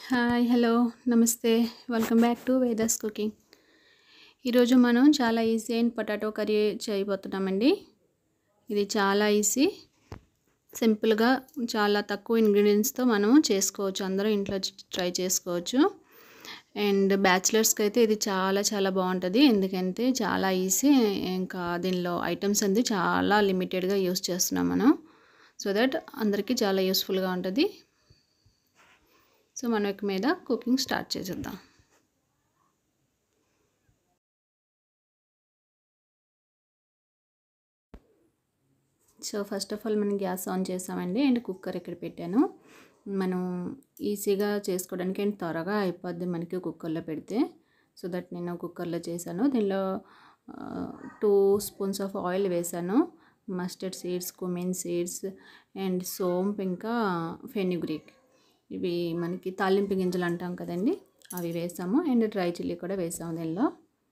hi hello నమస్తే welcome back to Vedas cooking ఈరోజు మనం చాలా ఈజీ అయిన పొటాటో కర్రీ చేయబోతున్నామండి ఇది చాలా ఈజీ సింపుల్గా చాలా తక్కువ ఇంగ్రీడియంట్స్తో మనం చేసుకోవచ్చు అందరూ ఇంట్లో ట్రై చేసుకోవచ్చు అండ్ బ్యాచిలర్స్కి అయితే ఇది చాలా చాలా బాగుంటుంది ఎందుకంటే చాలా ఈజీ ఇంకా దీనిలో ఐటమ్స్ అంది చాలా లిమిటెడ్గా యూస్ చేస్తున్నాం మనం సో దట్ అందరికీ చాలా యూస్ఫుల్గా ఉంటుంది సో మనం ఇక మీద కుకింగ్ స్టార్ట్ చేసేద్దాం సో ఫస్ట్ ఆఫ్ ఆల్ మనం గ్యాస్ ఆన్ చేసామండి అండ్ కుక్కర్ ఇక్కడ పెట్టాను మనం ఈజీగా చేసుకోవడానికి అండ్ త్వరగా అయిపోద్ది మనకి కుక్కర్లో పెడితే సో దట్ నేను కుక్కర్లో చేశాను దీనిలో టూ స్పూన్స్ ఆఫ్ ఆయిల్ వేసాను mustard seeds cumin seeds and సోంప్ ఇంకా ఫెన్యుగ్రీక్ ఇవి మనకి తాలింపు గింజలు అంటాం కదండి అవి వేసాము అండ్ డ్రై చిల్లీ కూడా వేసాము దీనిలో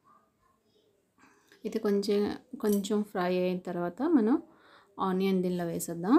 ఇది కొంచెం కొంచెం ఫ్రై అయిన తర్వాత మనం ఆనియన్ దీనిలో వేసేద్దాం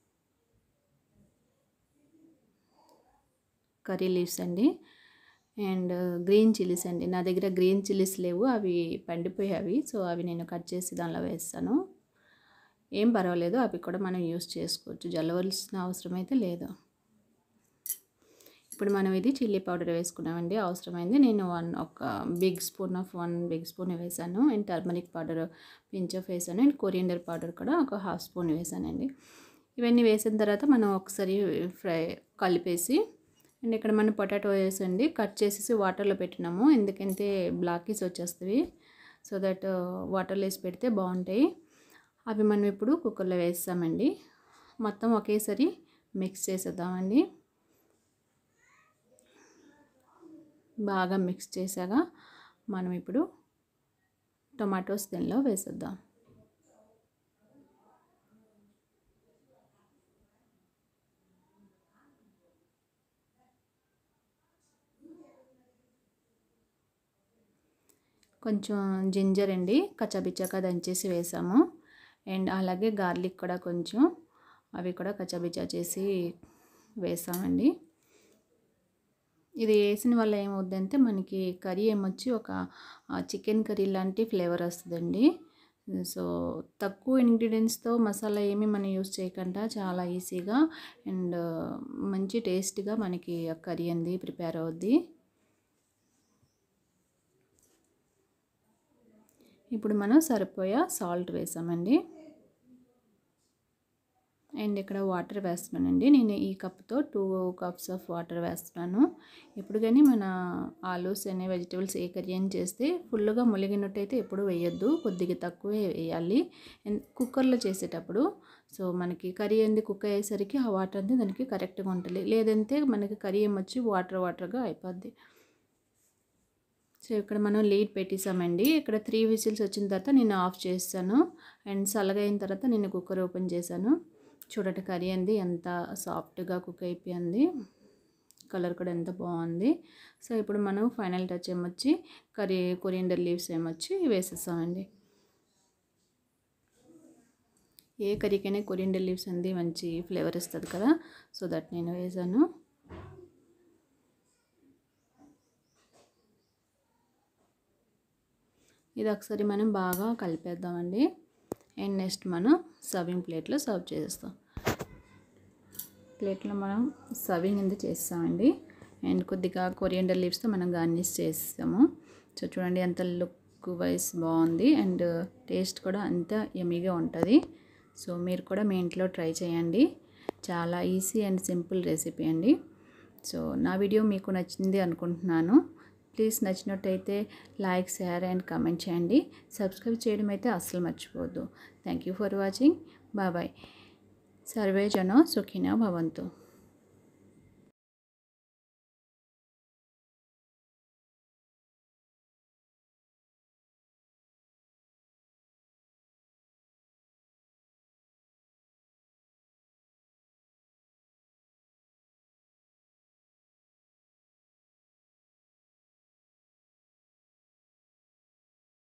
కర్రీ లీవ్స్ అండి అండ్ గ్రీన్ చిల్లీస్ అండి నా దగ్గర గ్రీన్ చిల్లీస్ లేవు అవి పండిపోయావి సో అవి నేను కట్ చేసి దానిలో వేస్తాను ఏం పర్వాలేదు అవి కూడా మనం యూస్ చేసుకోవచ్చు జల్లవలసిన అవసరం అయితే లేదు ఇప్పుడు మనం ఇది చిల్లీ పౌడర్ వేసుకున్నామండి అవసరమైంది నేను వన్ ఒక big spoon of one big spoon వేసాను and turmeric powder pinch of వేసాను అండ్ కొరియండర్ పౌడర్ కూడా ఒక హాఫ్ స్పూన్ వేసానండి ఇవన్నీ వేసిన తర్వాత మనం ఒకసారి ఫ్రై కలిపేసి అండ్ ఇక్కడ మనం పొటాటో వేసండి కట్ చేసేసి వాటర్లో పెట్టినాము ఎందుకంటే బ్లాకీస్ వచ్చేస్తాయి సో దట్ వాటర్లో వేసి పెడితే బాగుంటాయి అవి మనం ఇప్పుడు కుక్కర్లో వేస్తామండి మొత్తం ఒకేసారి మిక్స్ చేసేద్దామండి బాగా మిక్స్ చేశాక మనం ఇప్పుడు టొమాటోస్ దీనిలో వేసేద్దాం కొంచెం జింజర్ అండి కచ్చబిచ్చగా దంచేసి వేసాము అండ్ అలాగే గార్లిక్ కూడా కొంచెం అవి కూడా కచ్చబిచ్చా చేసి వేసామండి ఇది వేసిన వల్ల ఏమవుద్దంటే మనకి కర్రీ ఏమొచ్చి ఒక చికెన్ కర్రీ లాంటి ఫ్లేవర్ వస్తుందండి సో తక్కువ ఇంగ్రీడియంట్స్తో మసాలా ఏమి మనం యూస్ చేయకుండా చాలా ఈజీగా అండ్ మంచి టేస్ట్గా మనకి కర్రీ అంది ప్రిపేర్ అవుద్ది ఇప్పుడు మనం సరిపోయా సాల్ట్ వేసామండి అండ్ ఇక్కడ వాటర్ వేస్తున్నానండి నేను ఈ కప్తో టూ కప్స్ ఆఫ్ వాటర్ వేస్తున్నాను ఇప్పుడు కానీ మన ఆలూస్ అనే వెజిటేబుల్స్ ఏ కర్రీ అని చేస్తే ఫుల్గా ములిగినట్టయితే ఎప్పుడు వేయొద్దు కొద్దిగా తక్కువే వేయాలి కుక్కర్లో చేసేటప్పుడు సో మనకి కర్రీ అంది కుక్ అయ్యేసరికి ఆ వాటర్ అంది దానికి కరెక్ట్గా ఉంటుంది లేదంటే మనకి కర్రీ ఏమొచ్చి వాటర్ వాటర్గా అయిపోద్ది సో ఇక్కడ మనం లీడ్ పెట్టేసామండి ఇక్కడ త్రీ విజిల్స్ వచ్చిన తర్వాత నేను ఆఫ్ చేస్తాను అండ్ చల్లగా అయిన తర్వాత నేను కుక్కర్ ఓపెన్ చేశాను చూడట కర్రీ అంది ఎంత సాఫ్ట్గా కుక్ అయిపోయింది కలర్ కూడా ఎంత బాగుంది సో ఇప్పుడు మనం ఫైనల్ టచ్ ఏమొచ్చి కర్రీ కొరియండర్ లీవ్స్ ఏమొచ్చి వేసేస్తామండి ఏ కర్రీకైనా కొరియండర్ లీవ్స్ అంది మంచి ఫ్లేవర్ ఇస్తుంది కదా సో దట్ నేను వేసాను ఇది ఒకసారి మనం బాగా కలిపేద్దామండి అండ్ నెక్స్ట్ మనం సర్వింగ్ ప్లేట్లో సర్వ్ చేస్తాం ప్లేట్లో మనం సర్వింగ్ ఎందుకు చేస్తామండి అండ్ కొద్దిగా కొరియండర్ లీవ్స్తో మనం గార్నిష్ చేస్తాము సో చూడండి ఎంత లుక్ వైజ్ బాగుంది అండ్ టేస్ట్ కూడా అంత ఎమీగా ఉంటుంది సో మీరు కూడా మీ ఇంట్లో ట్రై చేయండి చాలా ఈజీ అండ్ సింపుల్ రెసిపీ అండి సో నా వీడియో మీకు నచ్చింది అనుకుంటున్నాను ప్లీజ్ నచ్చినట్టయితే లైక్ షేర్ అండ్ కామెంట్ చేయండి సబ్స్క్రైబ్ చేయడం అయితే అస్సలు మర్చిపోవద్దు thank you for watching bye సర్వే జనో సుఖినో భవంతు